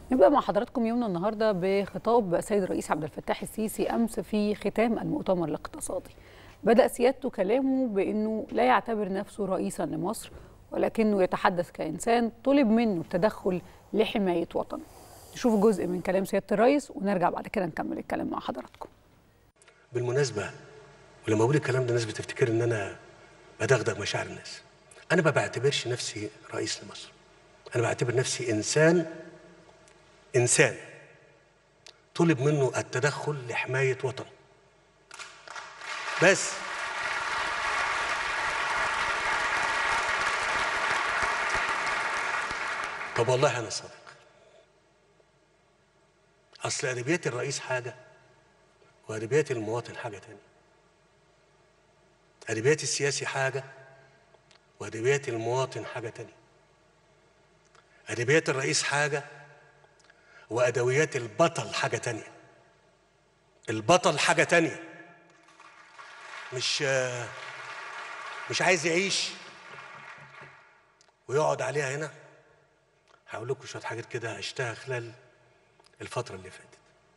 نبدأ مع حضراتكم يومنا النهارده بخطاب السيد الرئيس عبد الفتاح السيسي أمس في ختام المؤتمر الاقتصادي. بدأ سيادته كلامه بأنه لا يعتبر نفسه رئيسا لمصر ولكنه يتحدث كإنسان طلب منه التدخل لحماية وطنه. نشوف جزء من كلام سيادة الرئيس ونرجع بعد كده نكمل الكلام مع حضراتكم. بالمناسبة ولما بقول الكلام ده الناس بتفتكر ان انا بدغدغ مشاعر الناس. انا ما بعتبرش نفسي رئيس لمصر. انا بعتبر نفسي انسان انسان طلب منه التدخل لحماية وطنه. بس طب والله انا صادق. اصل ادبيات الرئيس حاجه وادبيات المواطن حاجه تانية. ادبيات السياسي حاجه وادبيات المواطن حاجه تانية. ادبيات الرئيس حاجه وادويات البطل حاجه تانية. البطل حاجه تانية. مش مش عايز يعيش ويقعد عليها هنا هقول لكم شويه حاجات كده عشتها خلال الفتره اللي فاتت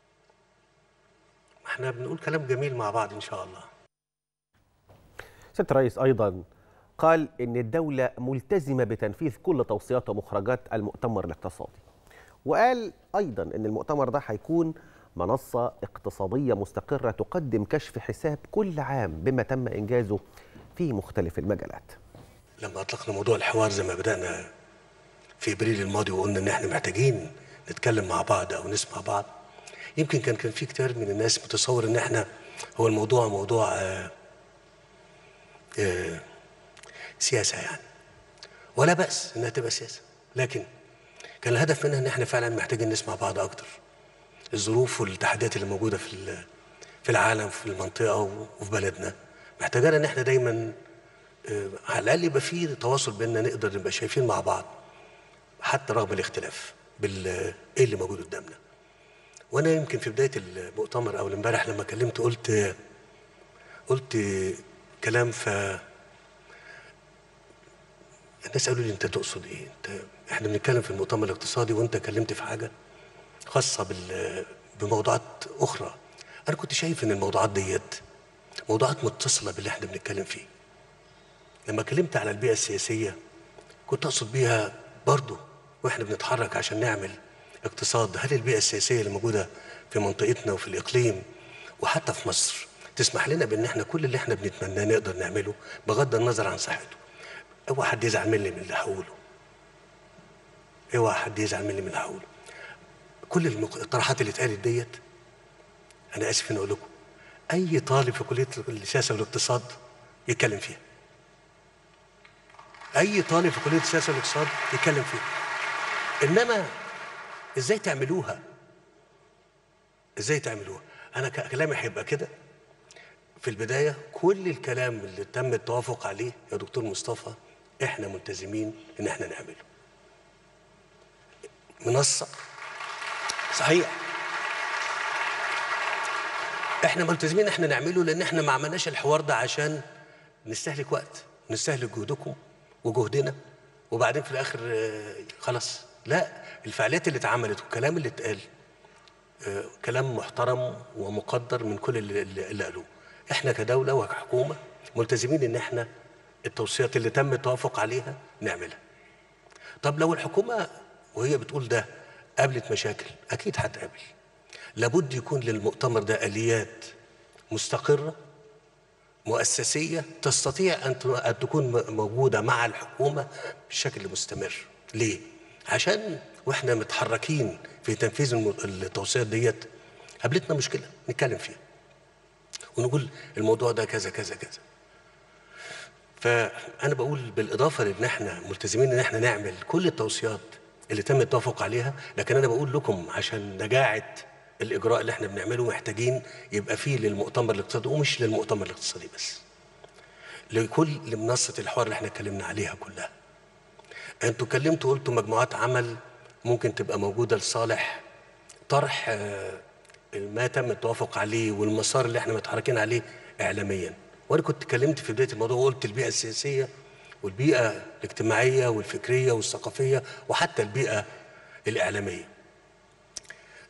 ما احنا بنقول كلام جميل مع بعض ان شاء الله سياده الرئيس ايضا قال ان الدوله ملتزمه بتنفيذ كل توصيات ومخرجات المؤتمر الاقتصادي وقال ايضا ان المؤتمر ده هيكون منصه اقتصاديه مستقره تقدم كشف حساب كل عام بما تم انجازه في مختلف المجالات لما اطلقنا موضوع الحوار زي ما بدانا في ابريل الماضي وقلنا ان احنا محتاجين نتكلم مع بعض او نسمع بعض يمكن كان كان في كتير من الناس متصور ان احنا هو الموضوع موضوع آآ آآ سياسه يعني ولا بأس انها تبقى سياسه لكن كان الهدف منها ان احنا فعلا محتاجين نسمع بعض اكتر الظروف والتحديات اللي موجوده في في العالم في المنطقه وفي بلدنا محتاجانا ان احنا دايما على الاقل يبقى في تواصل بيننا نقدر نبقى شايفين مع بعض حتى رغم الاختلاف بال ايه اللي موجود قدامنا وانا يمكن في بدايه المؤتمر او امبارح لما كلمت قلت قلت كلام ف الناس قالوا لي انت تقصد ايه انت احنا بنتكلم في المؤتمر الاقتصادي وانت كلمت في حاجه خاصه بال بموضوعات اخرى انا كنت شايف ان الموضوعات ديت موضوعات متصله باللي احنا بنتكلم فيه لما كلمت على البيئه السياسيه كنت اقصد بيها برضه واحنا بنتحرك عشان نعمل اقتصاد هل البيئه السياسيه اللي موجوده في منطقتنا وفي الاقليم وحتى في مصر تسمح لنا بان احنا كل اللي احنا بنتمناه نقدر نعمله بغض النظر عن صحته اوعى حد يزعل مني من اللي هقوله اوعى حد يزعل مني من اللي هقوله كل المقترحات اللي اتقالت ديت انا اسف ان اقول لكم اي طالب في كليه السياسه والاقتصاد يتكلم فيها اي طالب في كليه السياسه والاقتصاد يتكلم فيها انما ازاي تعملوها ازاي تعملوها انا كلامي هيبقى كده في البدايه كل الكلام اللي تم التوافق عليه يا دكتور مصطفى احنا ملتزمين ان احنا نعمله منصه صحيح احنا ملتزمين احنا نعمله لان احنا ما عملناش الحوار ده عشان نستهلك وقت نستهلك جهدكم وجهدنا وبعدين في الاخر خلاص لا الفعاليات اللي اتعملت والكلام اللي اتقال كلام محترم ومقدر من كل اللي, اللي قالوه احنا كدوله وكحكومه ملتزمين ان احنا التوصيات اللي تم التوافق عليها نعملها طب لو الحكومه وهي بتقول ده قابلت مشاكل اكيد هتقابل لابد يكون للمؤتمر ده اليات مستقره مؤسسيه تستطيع ان تكون موجوده مع الحكومه بشكل مستمر ليه عشان واحنا متحركين في تنفيذ التوصيات ديت قابلتنا مشكله نتكلم فيها ونقول الموضوع ده كذا كذا كذا فانا بقول بالاضافه لان احنا ملتزمين ان احنا نعمل كل التوصيات اللي تم التوافق عليها لكن انا بقول لكم عشان نجاعه الاجراء اللي احنا بنعمله محتاجين يبقى فيه للمؤتمر الاقتصادي ومش للمؤتمر الاقتصادي بس لكل لمنصه الحوار اللي احنا اتكلمنا عليها كلها انتوا اتكلمتوا قلتوا مجموعات عمل ممكن تبقى موجوده لصالح طرح ما تم التوافق عليه والمسار اللي احنا متحركين عليه اعلاميا وانا كنت اتكلمت في بدايه الموضوع وقلت البيئه السياسيه والبيئه الاجتماعيه والفكريه والثقافيه وحتى البيئه الاعلاميه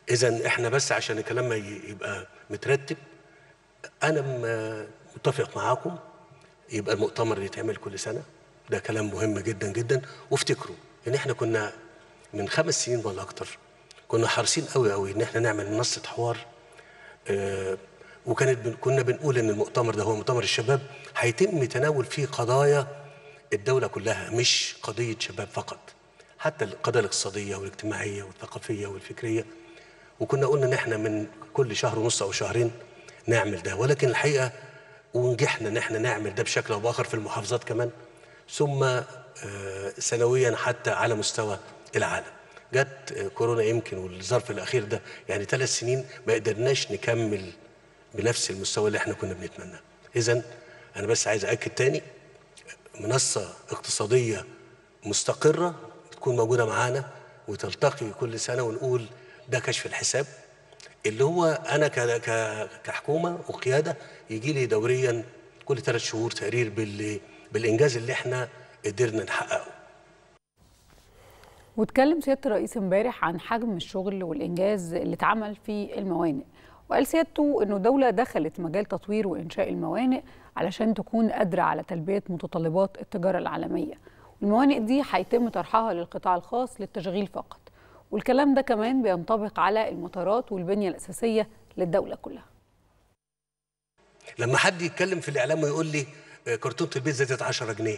اذا احنا بس عشان الكلام ما ي- يبقى مترتب انا م- متفق معاكم يبقى المؤتمر يتعمل كل سنه ده كلام مهم جدا جدا وافتكروا ان احنا كنا من خمس سنين ولا اكتر كنا حريصين قوي قوي ان احنا نعمل منصه حوار آه، وكانت بن- كنا بنقول ان المؤتمر ده هو مؤتمر الشباب هيتم تناول فيه قضايا الدوله كلها مش قضيه شباب فقط حتى القضايا الاقتصاديه والاجتماعيه والثقافيه والفكريه وكنا قلنا ان احنا من كل شهر ونص او شهرين نعمل ده ولكن الحقيقه ونجحنا ان احنا نعمل ده بشكل او باخر في المحافظات كمان ثم آه، سنويا حتى على مستوى العالم جت آه، كورونا يمكن والظرف الاخير ده يعني ثلاث سنين ما قدرناش نكمل بنفس المستوى اللي احنا كنا بنتمناه اذا انا بس عايز اكد تاني منصه اقتصاديه مستقره تكون موجوده معانا وتلتقي كل سنه ونقول ده كشف الحساب اللي هو انا ك- ك- كحكومه وقياده يجي لي دوريا كل ثلاث شهور تقرير بال بالانجاز اللي احنا قدرنا نحققه واتكلم سيادة الرئيس امبارح عن حجم الشغل والإنجاز اللي اتعمل في الموانئ وقال سيادته إنه دولة دخلت مجال تطوير وإنشاء الموانئ علشان تكون قادرة على تلبية متطلبات التجارة العالمية والموانئ دي هيتم طرحها للقطاع الخاص للتشغيل فقط والكلام ده كمان بينطبق على المطارات والبنية الأساسية للدولة كلها لما حد يتكلم في الاعلام ويقول لي آه، كرتونه البيت زادت 10 جنيه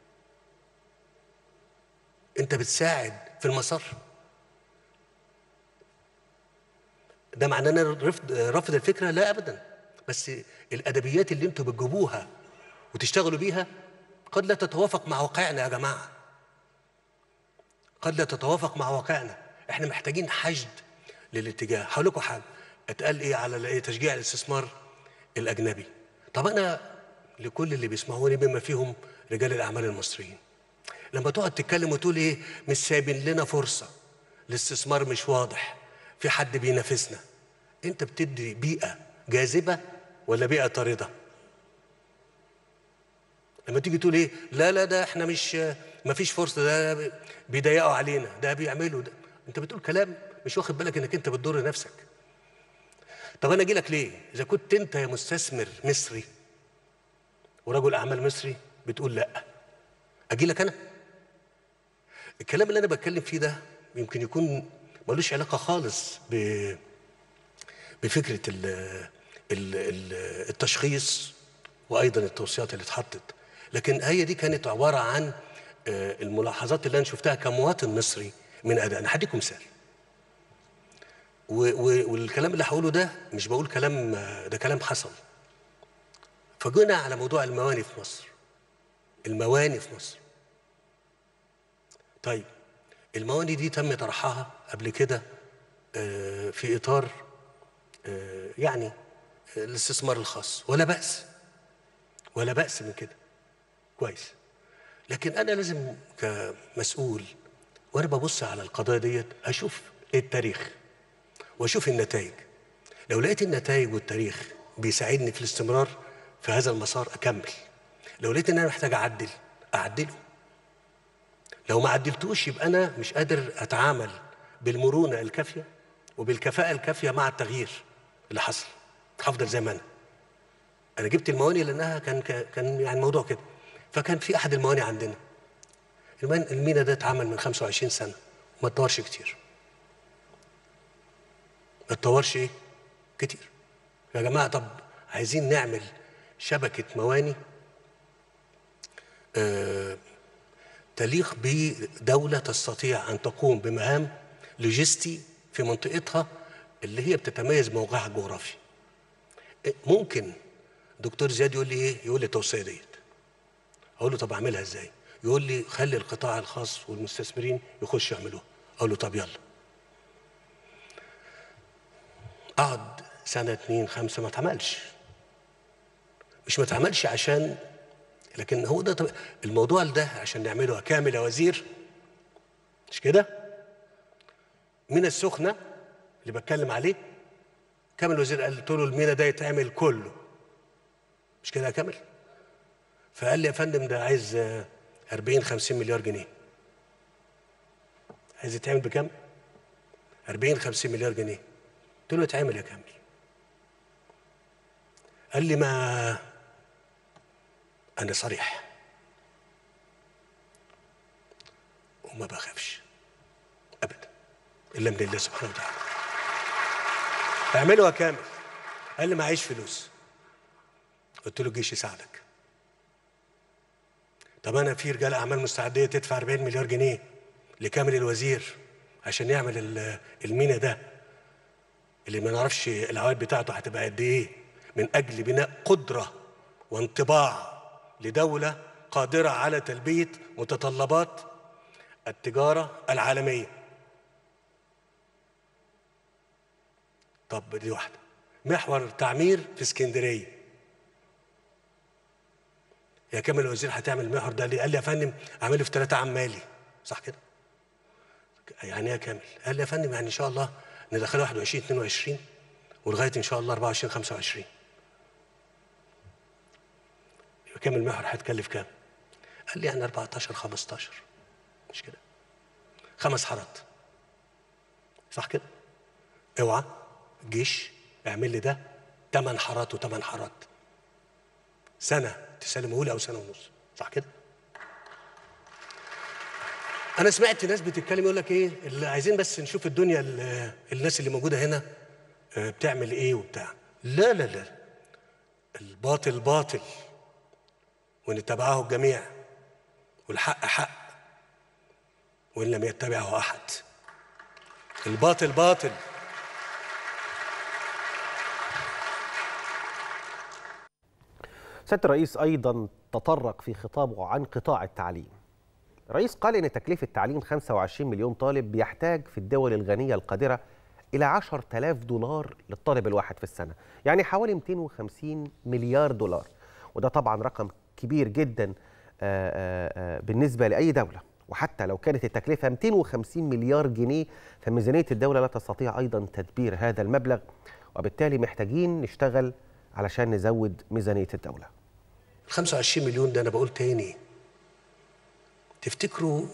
انت بتساعد في المسار ده معناه ان انا رفض رافض الفكره لا ابدا بس الادبيات اللي انتوا بتجيبوها وتشتغلوا بيها قد لا تتوافق مع واقعنا يا جماعه قد لا تتوافق مع واقعنا احنا محتاجين حشد للاتجاه هقول لكم حاجه اتقال ايه على ال- إيه تشجيع الاستثمار الاجنبي طب انا لكل اللي بيسمعوني بما فيهم رجال الاعمال المصريين لما تقعد تتكلم وتقول ايه مش سايبين لنا فرصه الاستثمار مش واضح في حد بينافسنا انت بتدي بيئه جاذبه ولا بيئه طارده لما تيجي تقول ايه لا لا ده احنا مش ما فيش فرصه ده بيضيقوا علينا ده بيعملوا ده انت بتقول كلام مش واخد بالك انك انت بتضر نفسك طب انا اجي لك ليه اذا كنت انت يا مستثمر مصري ورجل اعمال مصري بتقول لا اجي لك انا الكلام اللي انا بتكلم فيه ده يمكن يكون ملوش علاقه خالص ب بفكره ال ال ال التشخيص وايضا التوصيات اللي اتحطت لكن هي دي كانت عباره عن آه، الملاحظات اللي انا شفتها كمواطن مصري من اداء انا هديكم مثال و- و- والكلام اللي هقوله ده مش بقول كلام آه، ده كلام حصل فجينا على موضوع المواني في مصر المواني في مصر طيب المواني دي تم طرحها قبل كده آه، في اطار آه، يعني آه، الاستثمار الخاص ولا بأس ولا بأس من كده كويس لكن أنا لازم كمسؤول وأنا ببص على القضايا ديت أشوف التاريخ وأشوف النتائج لو لقيت النتائج والتاريخ بيساعدني في الاستمرار في هذا المسار أكمل لو لقيت إن أنا محتاج أعدل أعدله لو ما عدلتوش يبقى أنا مش قادر أتعامل بالمرونة الكافية وبالكفاءة الكافية مع التغيير اللي حصل هفضل زي ما أنا انا جبت المواني لانها كان كان يعني موضوع كده فكان في احد المواني عندنا المان- المينا ده اتعمل من 25 سنه وما اتطورش كتير ما اتطورش ايه كتير يا جماعه طب عايزين نعمل شبكه مواني آه تليق بدوله تستطيع ان تقوم بمهام لوجستي في منطقتها اللي هي بتتميز بموقعها الجغرافي ممكن دكتور زياد يقول لي ايه يقول لي التوصيه ديت اقول له طب اعملها ازاي يقول لي خلي القطاع الخاص والمستثمرين يخشوا يعملوها اقول له طب يلا اقعد سنه اتنين خمسه ما اتعملش مش ما اتعملش عشان لكن هو ده طب الموضوع ده عشان نعمله كامل يا وزير مش كده من السخنه اللي بتكلم عليه كامل الوزير قال له المينا ده يتعمل كله مش كده يا كامل فقال لي يا فندم ده عايز آه، 40 50 مليار جنيه عايز يتعمل بكام 40 50 مليار جنيه قلت له اتعمل يا كامل قال لي ما انا صريح وما بخافش ابدا الا من الله سبحانه وتعالى اعملوا يا كامل قال لي معيش فلوس قلت له الجيش يساعدك طب انا في رجال اعمال مستعديه تدفع 40 مليار جنيه لكامل الوزير عشان يعمل ال- المينا ده اللي ما نعرفش العوائد بتاعته هتبقى قد ايه من اجل بناء قدره وانطباع لدوله قادره على تلبيه متطلبات التجاره العالميه طب دي واحده محور تعمير في اسكندريه يا كامل الوزير هتعمل المحور ده ليه؟ قال لي يا فندم اعمله في ثلاثة عام مالي صح كده؟ يعني ايه يا كامل؟ قال لي يا فندم يعني ان شاء الله ندخله 21 22 ولغايه ان شاء الله 24 25 يبقى كام المحور هيتكلف كام؟ قال لي يعني 14 15 مش كده؟ خمس حارات صح كده؟ اوعى الجيش اعمل لي ده ثمان حارات وثمان حارات سنه تسلمه لي او سنه ونص صح كده؟ انا سمعت ناس بتتكلم يقول لك ايه اللي عايزين بس نشوف الدنيا ال- الناس اللي موجوده هنا آه، بتعمل ايه وبتاع لا لا لا الباطل باطل ونتبعه الجميع والحق حق وان لم يتبعه احد الباطل باطل سياده الرئيس ايضا تطرق في خطابه عن قطاع التعليم الرئيس قال ان تكلفه تعليم 25 مليون طالب بيحتاج في الدول الغنيه القادره الى 10000 دولار للطالب الواحد في السنه يعني حوالي 250 مليار دولار وده طبعا رقم كبير جدا آه، آه، آه، بالنسبه لاي دوله وحتى لو كانت التكلفه 250 مليار جنيه فميزانيه الدوله لا تستطيع ايضا تدبير هذا المبلغ وبالتالي محتاجين نشتغل علشان نزود ميزانيه الدوله ال 25 مليون ده انا بقول تاني تفتكروا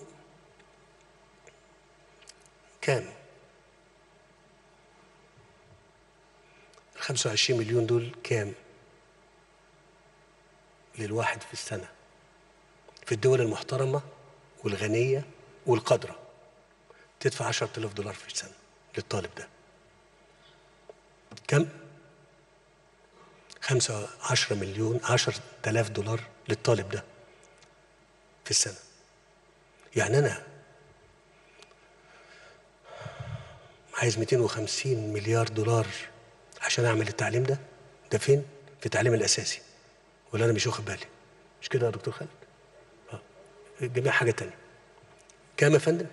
كام؟ ال 25 مليون دول كام؟ للواحد في السنة في الدول المحترمة والغنية والقادرة تدفع 10000 دولار في السنة للطالب ده كم؟ خمسة عشرة مليون عشر تلاف دولار للطالب ده في السنة يعني أنا عايز 250 مليار دولار عشان أعمل التعليم ده ده فين؟ في التعليم الأساسي ولا أنا مش واخد بالي مش كده يا دكتور خالد؟ آه. الجميع حاجة تانية كام يا فندم؟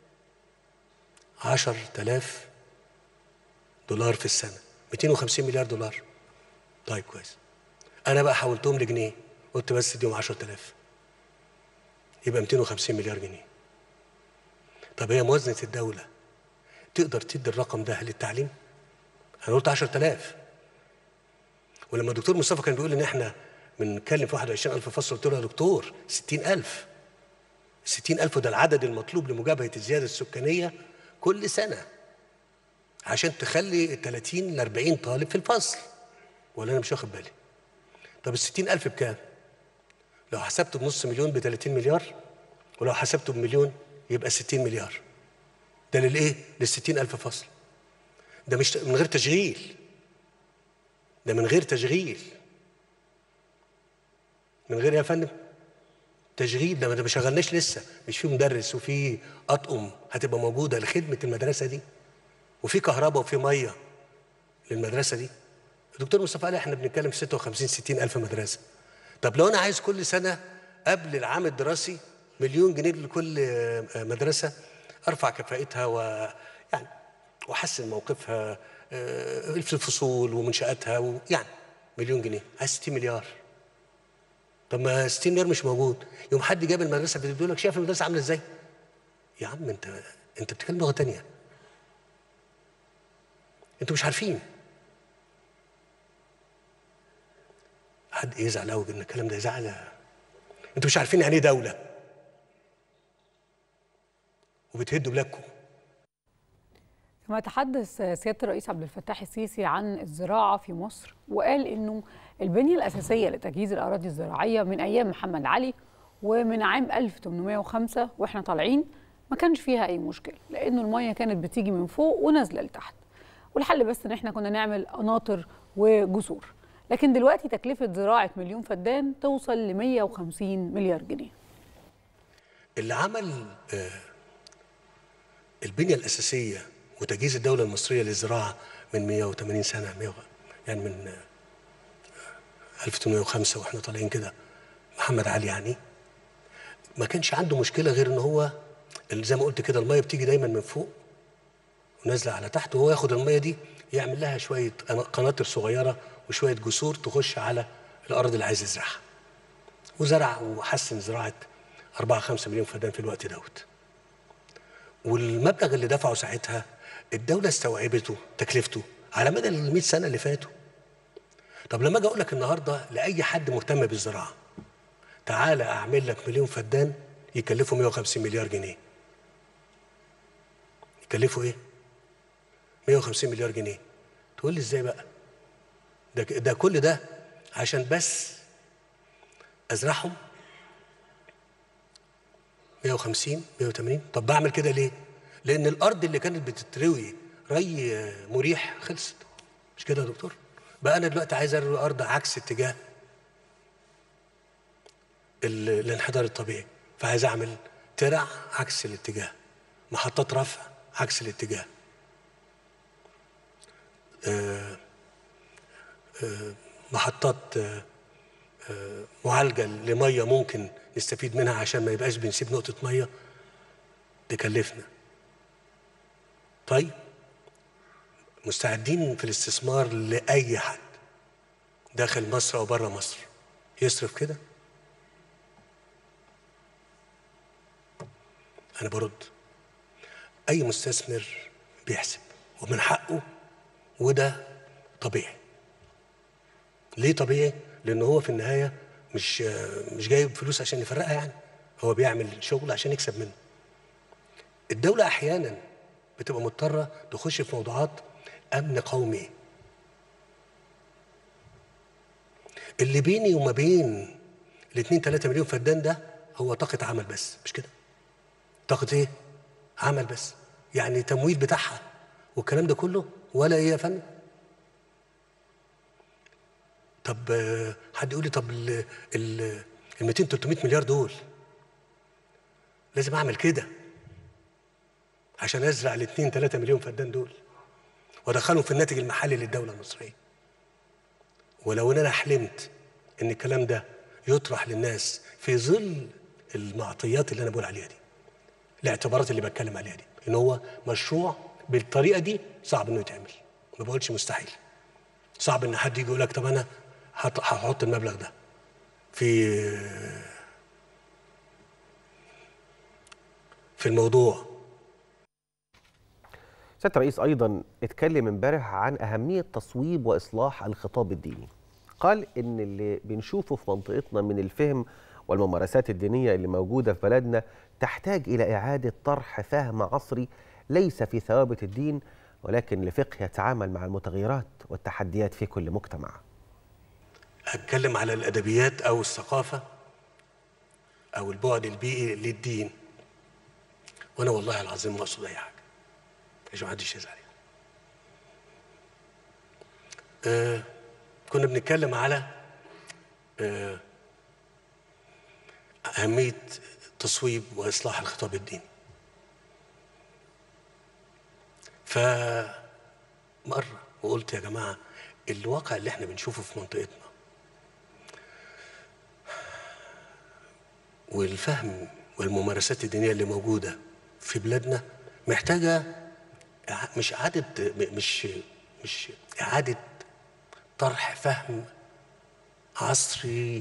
عشر تلاف دولار في السنة 250 مليار دولار طيب كويس انا بقى حولتهم لجنيه قلت بس اديهم 10000 يبقى 250 مليار جنيه طب هي موازنه الدوله تقدر تدي الرقم ده للتعليم انا قلت 10000 ولما الدكتور مصطفى كان بيقول ان احنا بنتكلم في 21000 فصل قلت له يا دكتور 60000 60000 ده العدد المطلوب لمجابهه الزياده السكانيه كل سنه عشان تخلي 30 ل 40 طالب في الفصل ولا انا مش واخد بالي طب ال 60000 بكام؟ لو حسبته بنص مليون ب 30 مليار ولو حسبته بمليون يبقى 60 مليار ده للايه؟ لل 60000 فصل ده مش من غير تشغيل ده من غير تشغيل من غير يا فندم تشغيل ده ما ما شغلناش لسه مش في مدرس وفي اطقم هتبقى موجوده لخدمه المدرسه دي وفي كهرباء وفي ميه للمدرسه دي الدكتور مصطفى قال احنا بنتكلم في 56 60 الف مدرسه طب لو انا عايز كل سنه قبل العام الدراسي مليون جنيه لكل آه، مدرسه ارفع كفاءتها و يعني واحسن موقفها آه، في الفصول ومنشاتها و... يعني مليون جنيه عايز 60 مليار طب ما 60 مليار مش موجود يوم حد جاب المدرسه بيقول لك شايف المدرسه عامله ازاي يا عم انت انت بتتكلم لغه تانية انتوا مش عارفين حد يزعل قوي ان الكلام ده يزعل انتوا مش عارفين يعني ايه دوله وبتهدوا بلادكم كما تحدث سياده الرئيس عبد الفتاح السيسي عن الزراعه في مصر وقال انه البنيه الاساسيه لتجهيز الاراضي الزراعيه من ايام محمد علي ومن عام 1805 واحنا طالعين ما كانش فيها اي مشكله لانه الميه كانت بتيجي من فوق ونازله لتحت والحل بس ان احنا كنا نعمل قناطر وجسور لكن دلوقتي تكلفه زراعه مليون فدان توصل ل 150 مليار جنيه اللي عمل آه، البنية الأساسية وتجهيز الدولة المصرية للزراعة من 180 سنة 100 يعني من آه، 1805 واحنا طالعين كده محمد علي يعني ما كانش عنده مشكلة غير ان هو اللي زي ما قلت كده المية بتيجي دايما من فوق ونازلة على تحت وهو ياخد المية دي يعمل لها شوية قناطر صغيرة وشوية جسور تخش على الأرض اللي عايز يزرعها وزرع وحسن زراعة 4 5 مليون فدان في الوقت دوت والمبلغ اللي دفعه ساعتها الدولة استوعبته تكلفته على مدى ال 100 سنة اللي فاتوا طب لما اجي اقول لك النهارده لاي حد مهتم بالزراعه تعالى اعمل لك مليون فدان يكلفه 150 مليار جنيه يكلفه ايه 150 مليار جنيه تقول لي ازاي بقى ده ده كل ده عشان بس ازرعهم 150 180 طب بعمل كده ليه لان الارض اللي كانت بتتروي ري مريح خلصت مش كده يا دكتور بقى انا دلوقتي عايز اروي ارض عكس اتجاه ال- الانحدار الطبيعي فعايز اعمل ترع عكس الاتجاه محطات رفع عكس الاتجاه آه، آه، محطات آه، آه، معالجه لميه ممكن نستفيد منها عشان ما يبقاش بنسيب نقطه ميه تكلفنا طيب مستعدين في الاستثمار لاي حد داخل مصر او بره مصر يصرف كده انا برد اي مستثمر بيحسب ومن حقه وده طبيعي ليه طبيعي لان هو في النهايه مش مش جايب فلوس عشان يفرقها يعني هو بيعمل شغل عشان يكسب منه الدوله احيانا بتبقى مضطره تخش في موضوعات امن قومي اللي بيني وما بين الاثنين 3 مليون فدان ده هو طاقه عمل بس مش كده طاقه ايه عمل بس يعني تمويل بتاعها والكلام ده كله ولا ايه يا فندم طب آه، حد يقول لي طب ال ال ال 200 300 مليار دول لازم اعمل كده عشان ازرع ال 2 3 مليون فدان دول وادخلهم في الناتج المحلي للدوله المصريه ولو ان انا حلمت ان الكلام ده يطرح للناس في ظل المعطيات اللي انا بقول عليها دي الاعتبارات اللي بتكلم عليها دي ان هو مشروع بالطريقه دي صعب انه يتعمل ما بقولش مستحيل صعب ان حد يجي يقول لك طب انا هط- هحط المبلغ ده في في الموضوع سياده الرئيس ايضا اتكلم امبارح عن اهميه تصويب واصلاح الخطاب الديني قال ان اللي بنشوفه في منطقتنا من الفهم والممارسات الدينيه اللي موجوده في بلدنا تحتاج الى اعاده طرح فهم عصري ليس في ثوابت الدين ولكن لفقه يتعامل مع المتغيرات والتحديات في كل مجتمع هتكلم على الادبيات او الثقافه او البعد البيئي للدين وانا والله العظيم ما اقصد اي حاجه عشان ما حدش يزعل يعني. آه كنا بنتكلم على آه اهميه تصويب واصلاح الخطاب الديني فمره وقلت يا جماعه الواقع اللي احنا بنشوفه في منطقتنا والفهم والممارسات الدينيه اللي موجوده في بلادنا محتاجه إع- مش اعاده م- مش مش اعاده طرح فهم عصري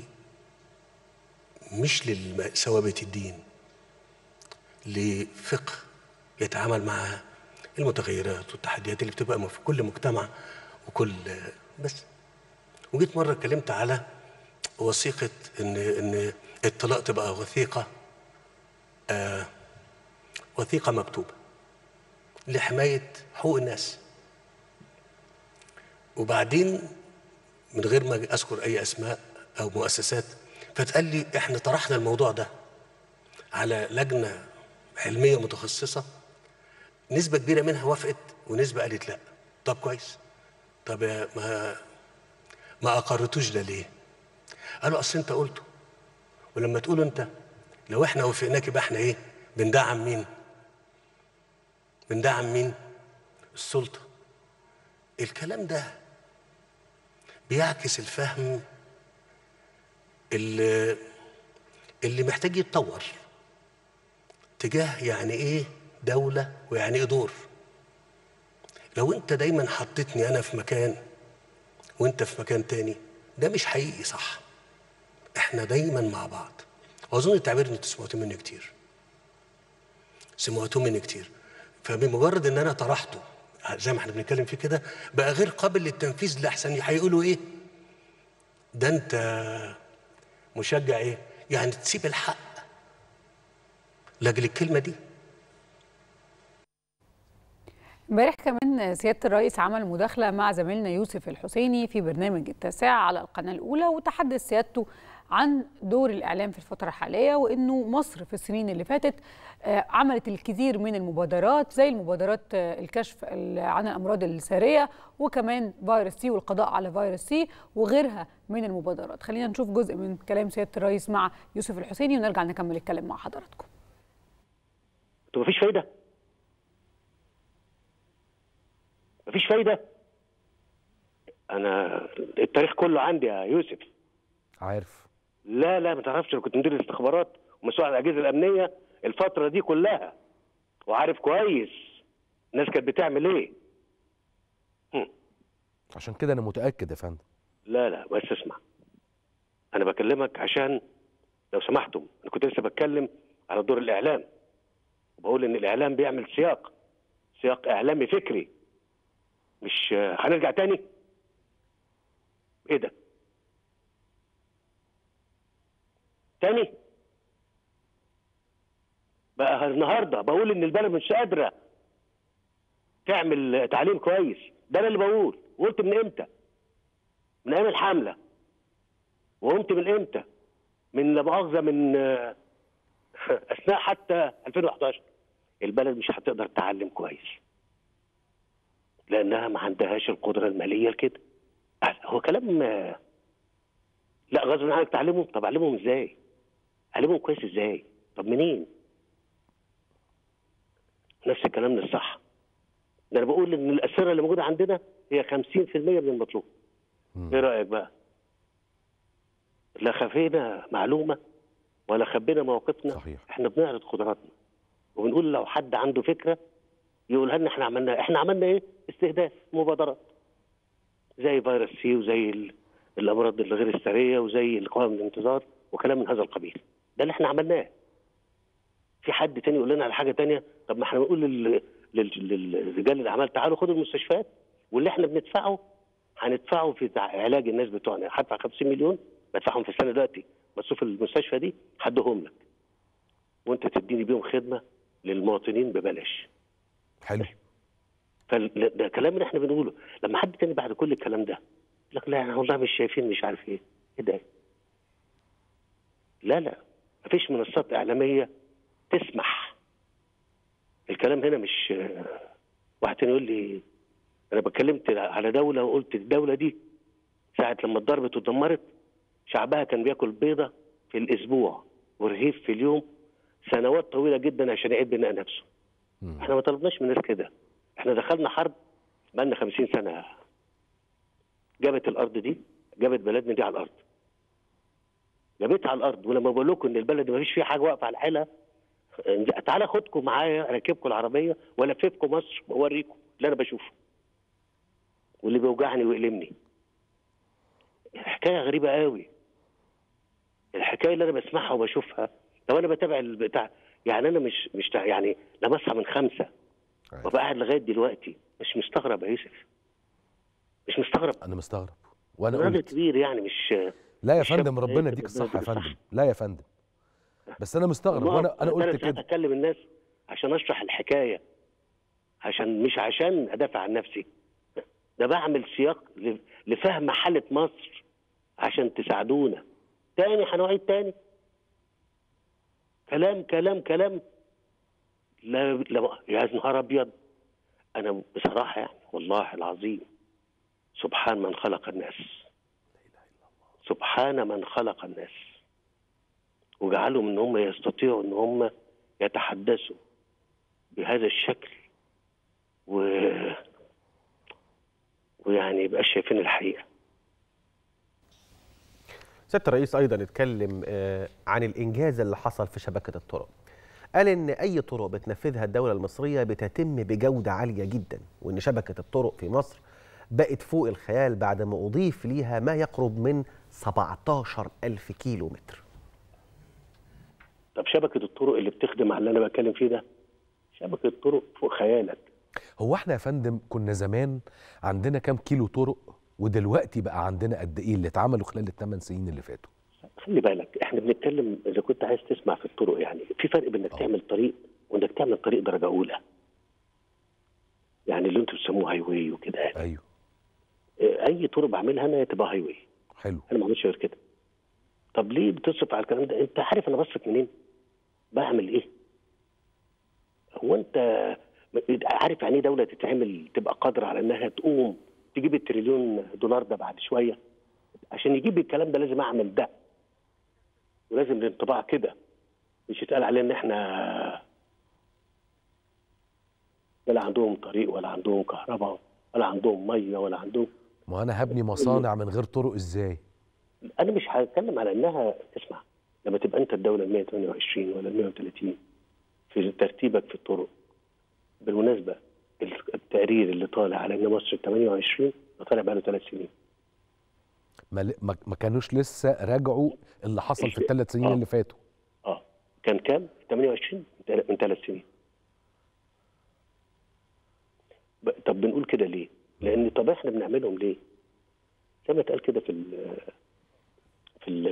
مش لثوابت الدين لفقه يتعامل مع المتغيرات والتحديات اللي بتبقى في كل مجتمع وكل بس وجيت مره اتكلمت على وثيقه ان ان الطلاق تبقى وثيقه آه وثيقه مكتوبه لحمايه حقوق الناس وبعدين من غير ما اذكر اي اسماء او مؤسسات فتقال لي احنا طرحنا الموضوع ده على لجنه علميه متخصصه نسبه كبيره منها وافقت ونسبه قالت لا طب كويس طب يا- ما ما اقرتوش ده ليه قالوا اصل انت قلته ولما تقول انت لو احنا وافقناك يبقى احنا ايه بندعم مين بندعم مين السلطه الكلام ده بيعكس الفهم اللي اللي محتاج يتطور تجاه يعني ايه دولة ويعني ايه دور لو انت دايما حطيتني انا في مكان وانت في مكان تاني ده مش حقيقي صح احنا دايما مع بعض واظن التعبير اللي انتوا سمعتوه مني كتير سمعتوه مني كتير فبمجرد ان انا طرحته زي ما احنا بنتكلم فيه كده بقى غير قابل للتنفيذ لاحسن هيقولوا ايه ده انت مشجع ايه يعني تسيب الحق لاجل الكلمه دي امبارح كمان سياده الرئيس عمل مداخله مع زميلنا يوسف الحسيني في برنامج التاسعه على القناه الاولى وتحدث سيادته عن دور الاعلام في الفتره الحاليه وانه مصر في السنين اللي فاتت آه، عملت الكثير من المبادرات زي المبادرات آه، الكشف ال- عن الامراض الساريه وكمان فيروس سي والقضاء على فيروس سي وغيرها من المبادرات خلينا نشوف جزء من كلام سياده الرئيس مع يوسف الحسيني ونرجع نكمل الكلام مع حضراتكم طب مفيش فايده مفيش فايده انا التاريخ كله عندي يا يوسف عارف لا لا ما تعرفش انا كنت مدير الاستخبارات ومسؤول عن الاجهزه الامنيه الفتره دي كلها وعارف كويس الناس كانت بتعمل ايه هم. عشان كده انا متاكد يا فندم لا لا بس اسمع انا بكلمك عشان لو سمحتم انا كنت لسه بتكلم على دور الاعلام وبقول ان الاعلام بيعمل سياق سياق اعلامي فكري مش هنرجع تاني ايه ده تاني بقى النهارده بقول ان البلد مش قادره تعمل تعليم كويس ده انا اللي بقول وقلت من امتى من ايام الحمله وقمت من امتى من لا مؤاخذه من آه، اثناء حتى 2011 البلد مش هتقدر تعلم كويس لانها ما عندهاش القدره الماليه لكده آه، هو كلام آه، لا غصب عنك تعلمهم طب اعلمهم ازاي اعلمهم كويس ازاي طب منين نفس الكلام من الصح ده انا بقول ان الاسئله اللي موجوده عندنا هي 50% من المطلوب ايه رايك بقى لا خفينا معلومه ولا خبينا مواقفنا صحيح. احنا بنعرض قدراتنا وبنقول لو حد عنده فكره يقولها لنا احنا عملنا احنا عملنا ايه استهداف مبادرات زي فيروس سي وزي ال- الامراض الغير الساريه وزي القوائم الانتظار وكلام من هذا القبيل ده اللي احنا عملناه في حد تاني يقول لنا على حاجه تانية طب ما احنا بنقول لل- لل- للرجال الاعمال تعالوا خدوا المستشفيات واللي احنا بندفعه هندفعه في تع- علاج الناس بتوعنا هدفع 50 مليون بدفعهم في السنه دلوقتي مصروف المستشفى دي هديهم لك وانت تديني بيهم خدمه للمواطنين ببلاش حلو فده كلام اللي احنا بنقوله لما حد تاني بعد كل الكلام ده يقول لك لا احنا والله مش شايفين مش عارف ايه ايه ده لا لا مفيش منصات اعلاميه تسمح الكلام هنا مش واحد تاني يقول لي انا بكلمت على دوله وقلت الدوله دي ساعه لما اتضربت واتدمرت شعبها كان بياكل بيضه في الاسبوع ورغيف في اليوم سنوات طويله جدا عشان يعيد بناء نفسه مم. احنا ما طلبناش من الناس كده احنا دخلنا حرب بقالنا 50 سنه جابت الارض دي جابت بلدنا دي على الارض جابتها على الارض ولما بقول لكم ان البلد ما فيش فيها حاجه واقفه على حالها تعالى خدكم معايا اركبكم العربيه والففكم مصر واوريكم اللي انا بشوفه واللي بيوجعني ويؤلمني حكايه غريبه قوي الحكايه اللي انا بسمعها وبشوفها لو انا بتابع البتاع يعني انا مش مش تع- يعني لما اصحى من خمسه عارف. وابقى قاعد لغايه دلوقتي مش مستغرب يا يوسف مش مستغرب انا مستغرب وانا راجل قلت كبير يعني مش لا يا الشاب فندم ربنا هيكتب يديك الصحه يا البلد فندم صح. لا يا فندم بس انا مستغرب ما- وانا انا ده قلت ساعات كده اكلم الناس عشان اشرح الحكايه عشان مش عشان ادافع عن نفسي ده بعمل سياق ل- لفهم حاله مصر عشان تساعدونا تاني هنعيد تاني كلام كلام كلام لا لا يا نهار ابيض انا بصراحه يعني والله العظيم سبحان من خلق الناس سبحان من خلق الناس وجعلهم ان هم يستطيعوا ان هم يتحدثوا بهذا الشكل و ويعني يبقى شايفين الحقيقه سياده الرئيس ايضا اتكلم آه، عن الانجاز اللي حصل في شبكه الطرق قال ان اي طرق بتنفذها الدوله المصريه بتتم بجوده عاليه جدا وان شبكه الطرق في مصر بقت فوق الخيال بعد ما اضيف ليها ما يقرب من 17 ألف كيلو متر طب شبكه الطرق اللي بتخدم على اللي انا بتكلم فيه ده شبكه طرق فوق خيالك هو احنا يا فندم كنا زمان عندنا كام كيلو طرق ودلوقتي بقى عندنا قد ايه اللي اتعملوا خلال الثمان سنين اللي فاتوا خلي بالك احنا بنتكلم اذا كنت عايز تسمع في الطرق يعني في فرق بين انك آه. تعمل طريق وانك تعمل طريق درجه اولى يعني اللي انتوا بتسموه هاي واي وكده يعني ايوه اه، اي طرق بعملها انا تبقى هاي واي حلو انا ما بعملش غير كده طب ليه بتصرف على الكلام ده انت عارف انا بصرف منين بعمل ايه هو انت عارف يعني ايه دوله تتعمل تبقى قادره على انها تقوم تجيب التريليون دولار ده بعد شويه عشان يجيب الكلام ده لازم اعمل ده ولازم الانطباع كده مش يتقال عليه ان احنا ولا عندهم طريق ولا عندهم كهرباء ولا عندهم ميه ولا عندهم ما انا هبني مصانع من غير طرق ازاي انا مش هتكلم على انها اسمع لما تبقى انت الدوله ال 128 ولا ال 130 في ترتيبك في الطرق بالمناسبه التقرير اللي طالع على ان مصر 28 ده طالع بقاله ثلاث سنين ما, ل- ما ما كانوش لسه راجعوا اللي حصل في الثلاث سنين آه. اللي فاتوا اه كان كام؟ 28 من ثلاث سنين ب- طب بنقول كده ليه؟ لان طب احنا بنعملهم ليه؟ زي ما اتقال كده في ال في ال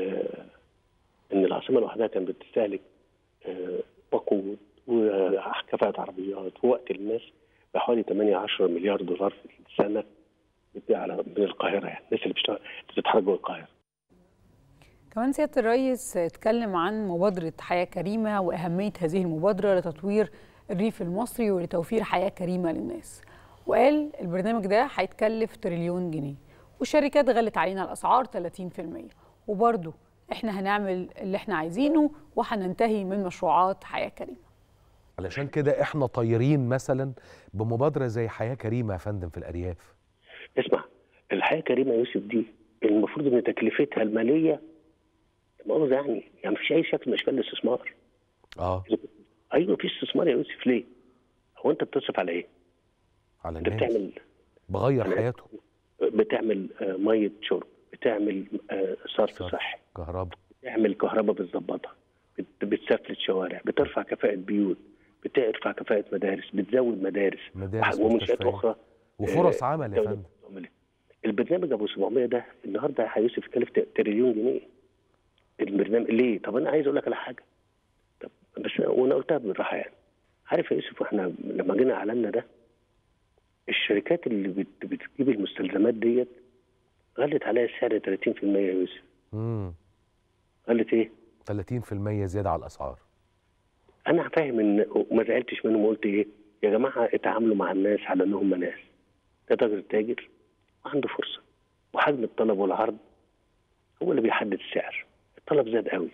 ان العاصمه لوحدها كانت بتستهلك آه، وقود وكفاءة عربيات ووقت الناس بحوالي 8 10 مليار دولار في السنه بتبيع على من القاهره يعني الناس اللي بتشتغل بتتحرك جوه القاهره كمان سيادة الرئيس اتكلم عن مبادرة حياة كريمة وأهمية هذه المبادرة لتطوير الريف المصري ولتوفير حياة كريمة للناس وقال البرنامج ده هيتكلف تريليون جنيه والشركات غلت علينا الأسعار 30% وبرضه احنا هنعمل اللي احنا عايزينه وهننتهي من مشروعات حياة كريمة علشان كده احنا طايرين مثلا بمبادره زي حياه كريمه يا فندم في الارياف اسمع الحياه كريمه يا يوسف دي المفروض ان تكلفتها الماليه مؤاخذه يعني يعني مفيش اي شكل من اشكال الاستثمار اه ايوه في استثمار يا يوسف ليه؟ هو انت بتصرف على ايه؟ على انت الناس بتعمل بغير يعني حياته بتعمل آه، ميه شرب بتعمل آه، صرف صرف. صحي كهرباء بتعمل كهرباء بتظبطها بت- بتسفلت شوارع بترفع كفاءه بيوت بترفع كفاءه مدارس بتزود مدارس مدارس ومنشات مستشفيات. اخرى وفرص آه، عمل يا الدولة فندم بتعملها. البرنامج ابو 700 ده النهارده يا يوسف يكلف ت- تريليون جنيه البرنامج ليه؟ طب انا عايز اقول لك على حاجه طب بس وانا قلتها بالراحه يعني عارف يا يوسف واحنا لما جينا اعلنا ده الشركات اللي بت- بتجيب المستلزمات ديت غلت عليها السعر 30% يا يوسف امم غلت ايه؟ 30% زياده على الاسعار انا فاهم ان وما زعلتش منهم وقلت ايه يا جماعه اتعاملوا مع الناس على ان هم ناس ده تاجر تاجر وعنده فرصه وحجم الطلب والعرض هو اللي بيحدد السعر الطلب زاد قوي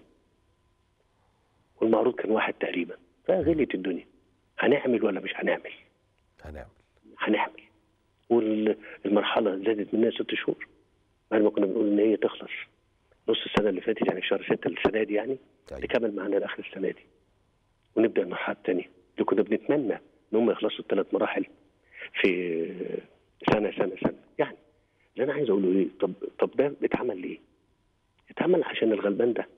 والمعروض كان واحد تقريبا فغليت الدنيا هنعمل ولا مش هنعمل هنعمل هنعمل والمرحله زادت منها ست شهور بعد ما كنا بنقول ان هي تخلص نص السنه اللي فاتت يعني في شهر 6 السنه دي يعني أيوة. تكمل معانا لاخر السنه دي ونبدا المرحله الثانيه اللي كنا بنتمنى ان هم يخلصوا الثلاث مراحل في سنه سنه سنه يعني اللي انا عايز اقوله ايه طب طب ده اتعمل ليه؟ اتعمل عشان الغلبان ده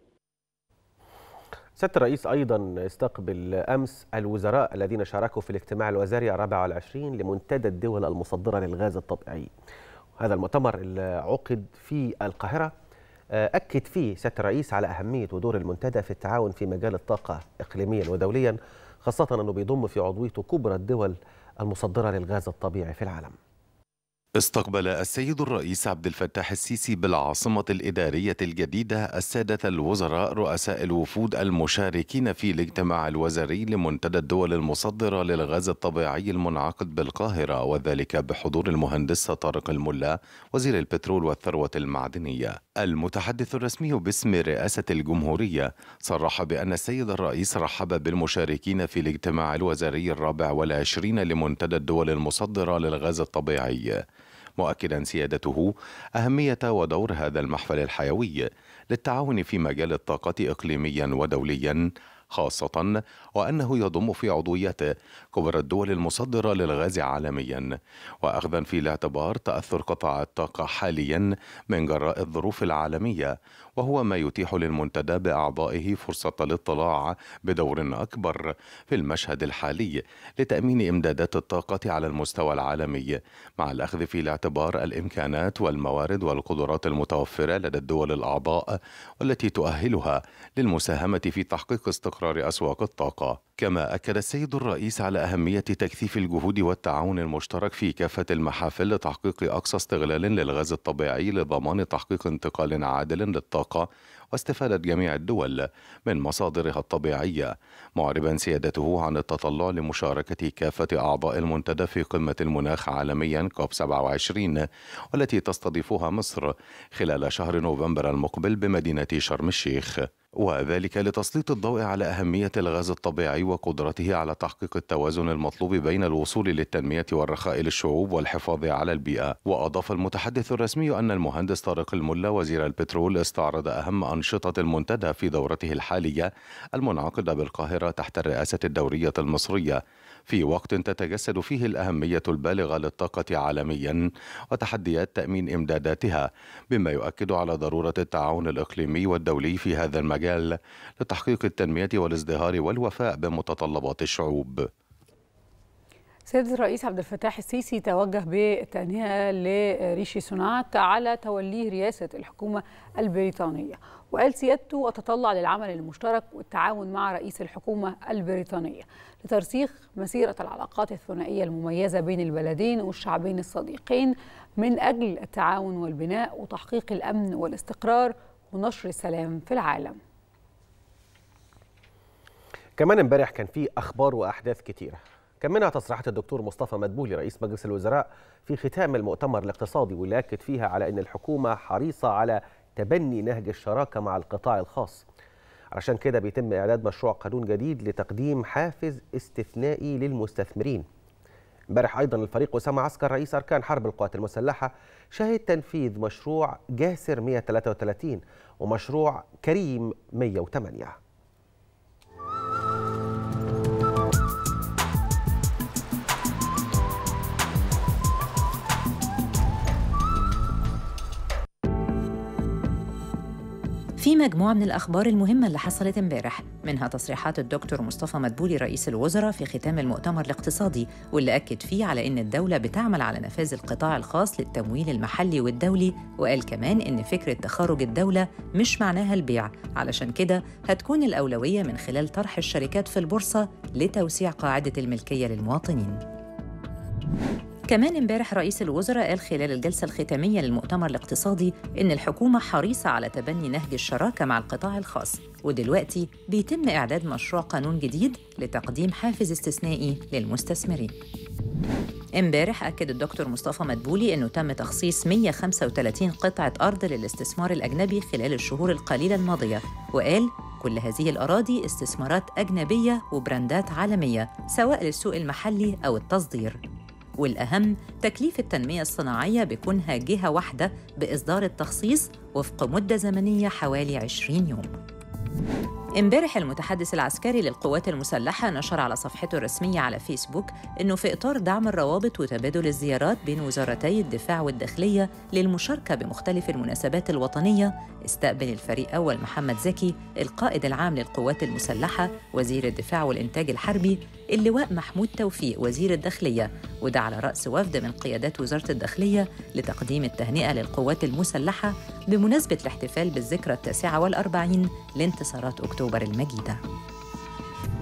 سياده الرئيس ايضا استقبل امس الوزراء الذين شاركوا في الاجتماع الوزاري الرابع والعشرين لمنتدى الدول المصدره للغاز الطبيعي هذا المؤتمر اللي عقد في القاهره آه، اكد فيه سياده الرئيس على اهميه ودور المنتدى في التعاون في مجال الطاقه اقليميا ودوليا خاصه انه بيضم في عضويته كبرى الدول المصدرة للغاز الطبيعي في العالم استقبل السيد الرئيس عبد الفتاح السيسي بالعاصمة الإدارية الجديدة السادة الوزراء رؤساء الوفود المشاركين في الاجتماع الوزاري لمنتدى الدول المصدرة للغاز الطبيعي المنعقد بالقاهرة وذلك بحضور المهندس طارق الملا وزير البترول والثروة المعدنية. المتحدث الرسمي باسم رئاسة الجمهورية صرح بأن السيد الرئيس رحب بالمشاركين في الاجتماع الوزاري الرابع والعشرين لمنتدى الدول المصدرة للغاز الطبيعي. مؤكدا سيادته اهميه ودور هذا المحفل الحيوي للتعاون في مجال الطاقه اقليميا ودوليا خاصة وأنه يضم في عضويته كبرى الدول المصدرة للغاز عالميا وأخذا في الاعتبار تأثر قطاع الطاقة حاليا من جراء الظروف العالمية وهو ما يتيح للمنتدى بأعضائه فرصة الاطلاع بدور أكبر في المشهد الحالي لتأمين إمدادات الطاقة على المستوى العالمي مع الأخذ في الاعتبار الإمكانات والموارد والقدرات المتوفرة لدى الدول الأعضاء والتي تؤهلها للمساهمة في تحقيق استقرار أسواق الطاقة كما أكد السيد الرئيس على أهمية تكثيف الجهود والتعاون المشترك في كافة المحافل لتحقيق أقصى استغلال للغاز الطبيعي لضمان تحقيق انتقال عادل للطاقة واستفادة جميع الدول من مصادرها الطبيعية معربا سيادته عن التطلع لمشاركة كافة أعضاء المنتدى في قمة المناخ عالميا كوب 27 والتي تستضيفها مصر خلال شهر نوفمبر المقبل بمدينة شرم الشيخ وذلك لتسليط الضوء على أهمية الغاز الطبيعي وقدرته على تحقيق التوازن المطلوب بين الوصول للتنمية والرخاء للشعوب والحفاظ على البيئة وأضاف المتحدث الرسمي أن المهندس طارق الملا وزير البترول استعرض أهم أنشطة المنتدى في دورته الحالية المنعقدة بالقاهرة تحت الرئاسة الدورية المصرية في وقت تتجسد فيه الأهمية البالغة للطاقة عالميا وتحديات تأمين إمداداتها بما يؤكد على ضرورة التعاون الإقليمي والدولي في هذا المجال لتحقيق التنمية والازدهار والوفاء بمتطلبات الشعوب سيادة الرئيس عبد الفتاح السيسي توجه بالتهنئة لريشي سوناك على توليه رئاسة الحكومة البريطانية وقال سيادته أتطلع للعمل المشترك والتعاون مع رئيس الحكومة البريطانية لترسيخ مسيرة العلاقات الثنائية المميزة بين البلدين والشعبين الصديقين من أجل التعاون والبناء وتحقيق الأمن والاستقرار ونشر السلام في العالم كمان امبارح كان في اخبار واحداث كتيره كان منها تصريحات الدكتور مصطفى مدبولي رئيس مجلس الوزراء في ختام المؤتمر الاقتصادي واللي اكد فيها على ان الحكومه حريصه على تبني نهج الشراكه مع القطاع الخاص علشان كده بيتم اعداد مشروع قانون جديد لتقديم حافز استثنائي للمستثمرين امبارح ايضا الفريق اسامه عسكر رئيس اركان حرب القوات المسلحه شهد تنفيذ مشروع جاسر 133 ومشروع كريم 108 في مجموعة من الأخبار المهمة اللي حصلت امبارح منها تصريحات الدكتور مصطفى مدبولي رئيس الوزراء في ختام المؤتمر الاقتصادي واللي أكد فيه على إن الدولة بتعمل على نفاذ القطاع الخاص للتمويل المحلي والدولي وقال كمان إن فكرة تخرج الدولة مش معناها البيع علشان كده هتكون الأولوية من خلال طرح الشركات في البورصة لتوسيع قاعدة الملكية للمواطنين كمان امبارح رئيس الوزراء قال خلال الجلسة الختامية للمؤتمر الاقتصادي إن الحكومة حريصة على تبني نهج الشراكة مع القطاع الخاص ودلوقتي بيتم إعداد مشروع قانون جديد لتقديم حافز استثنائي للمستثمرين امبارح أكد الدكتور مصطفى مدبولي أنه تم تخصيص 135 قطعة أرض للاستثمار الأجنبي خلال الشهور القليلة الماضية وقال كل هذه الأراضي استثمارات أجنبية وبراندات عالمية سواء للسوق المحلي أو التصدير والأهم تكليف التنمية الصناعية بكونها جهة واحدة بإصدار التخصيص وفق مدة زمنية حوالي 20 يوم امبارح المتحدث العسكري للقوات المسلحة نشر على صفحته الرسمية على فيسبوك أنه في إطار دعم الروابط وتبادل الزيارات بين وزارتي الدفاع والداخلية للمشاركة بمختلف المناسبات الوطنية استقبل الفريق أول محمد زكي القائد العام للقوات المسلحة وزير الدفاع والإنتاج الحربي اللواء محمود توفيق وزير الداخلية وده على رأس وفد من قيادات وزارة الداخلية لتقديم التهنئة للقوات المسلحة بمناسبة الاحتفال بالذكرى التاسعة والأربعين لانتصارات أكتوبر المجيدة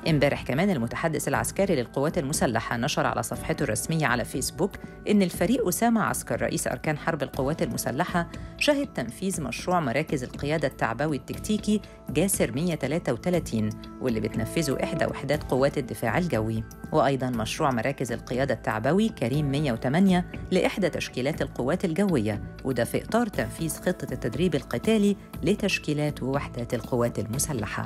امبارح كمان المتحدث العسكري للقوات المسلحة نشر على صفحته الرسمية على فيسبوك إن الفريق أسامة عسكر رئيس أركان حرب القوات المسلحة شهد تنفيذ مشروع مراكز القيادة التعبوي التكتيكي جاسر 133 واللي بتنفذه إحدى وحدات قوات الدفاع الجوي وأيضا مشروع مراكز القيادة التعبوي كريم 108 لإحدى تشكيلات القوات الجوية وده في إطار تنفيذ خطة التدريب القتالي لتشكيلات ووحدات القوات المسلحة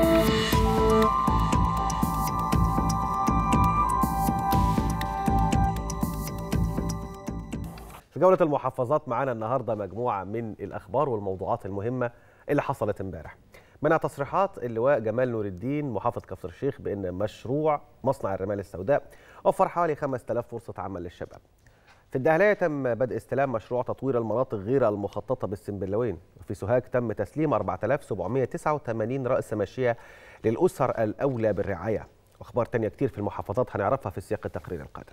في جولة المحافظات معانا النهاردة مجموعة من الأخبار والموضوعات المهمة اللي حصلت امبارح منها تصريحات اللواء جمال نور الدين محافظ كفر الشيخ بأن مشروع مصنع الرمال السوداء وفر حوالي 5000 فرصة عمل للشباب في الدهلية تم بدء استلام مشروع تطوير المناطق غير المخططة بالسنبلاوين وفي سوهاج تم تسليم 4789 رأس ماشية للأسر الأولى بالرعاية وأخبار تانية كتير في المحافظات هنعرفها في سياق التقرير القادم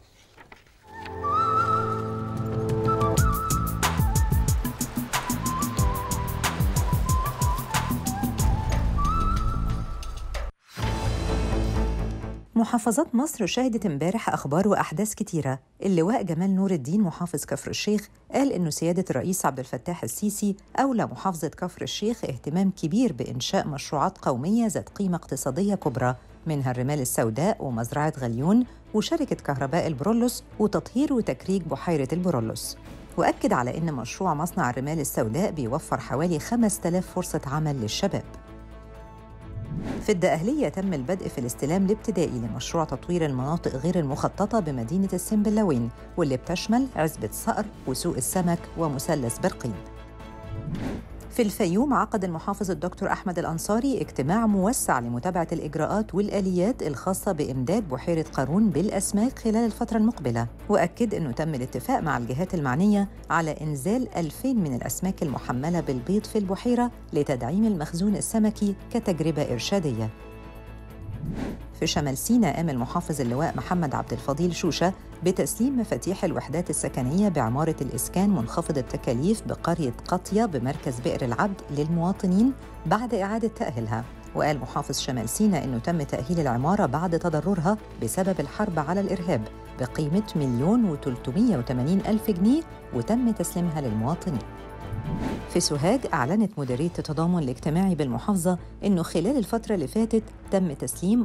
محافظات مصر شهدت امبارح اخبار واحداث كتيره اللواء جمال نور الدين محافظ كفر الشيخ قال انه سياده الرئيس عبد الفتاح السيسي اولى محافظه كفر الشيخ اهتمام كبير بانشاء مشروعات قوميه ذات قيمه اقتصاديه كبرى منها الرمال السوداء ومزرعه غليون وشركه كهرباء البرولوس وتطهير وتكريج بحيره البرولوس واكد على ان مشروع مصنع الرمال السوداء بيوفر حوالي 5000 فرصه عمل للشباب في الدقهلية تم البدء في الاستلام الابتدائي لمشروع تطوير المناطق غير المخططة بمدينة السنبلاوين واللي بتشمل عزبة صقر وسوق السمك ومثلث برقين في الفيوم عقد المحافظ الدكتور أحمد الأنصاري اجتماع موسع لمتابعة الإجراءات والآليات الخاصة بإمداد بحيرة قارون بالأسماك خلال الفترة المقبلة وأكد أنه تم الاتفاق مع الجهات المعنية على إنزال 2000 من الأسماك المحملة بالبيض في البحيرة لتدعيم المخزون السمكي كتجربة إرشادية في شمال سيناء قام المحافظ اللواء محمد عبد الفضيل شوشة بتسليم مفاتيح الوحدات السكنية بعمارة الإسكان منخفض التكاليف بقرية قطية بمركز بئر العبد للمواطنين بعد إعادة تأهيلها وقال محافظ شمال سيناء أنه تم تأهيل العمارة بعد تضررها بسبب الحرب على الإرهاب بقيمة مليون وتلتمية وتمانين ألف جنيه وتم تسليمها للمواطنين في سوهاج أعلنت مديرية التضامن الاجتماعي بالمحافظة أنه خلال الفترة اللي فاتت تم تسليم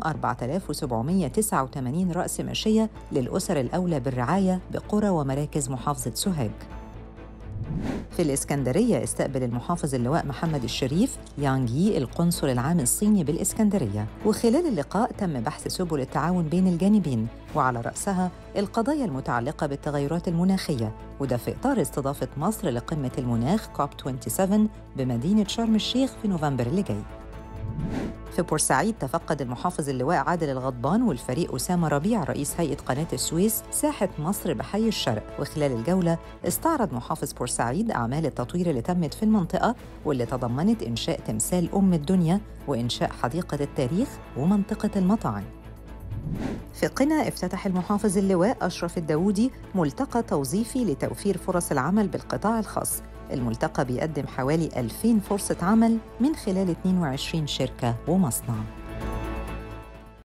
4789 رأس ماشية للأسر الأولى بالرعاية بقرى ومراكز محافظة سوهاج في الإسكندرية استقبل المحافظ اللواء محمد الشريف يانجي القنصل العام الصيني بالإسكندرية وخلال اللقاء تم بحث سبل التعاون بين الجانبين وعلى رأسها القضايا المتعلقة بالتغيرات المناخية وده في إطار استضافة مصر لقمة المناخ كوب 27 بمدينة شرم الشيخ في نوفمبر اللي جاي في بورسعيد تفقد المحافظ اللواء عادل الغضبان والفريق أسامة ربيع رئيس هيئة قناة السويس ساحة مصر بحي الشرق وخلال الجولة استعرض محافظ بورسعيد أعمال التطوير اللي تمت في المنطقة واللي تضمنت إنشاء تمثال أم الدنيا وإنشاء حديقة التاريخ ومنطقة المطاعم في قنا افتتح المحافظ اللواء أشرف الداودي ملتقى توظيفي لتوفير فرص العمل بالقطاع الخاص الملتقى بيقدم حوالي 2000 فرصة عمل من خلال 22 شركة ومصنع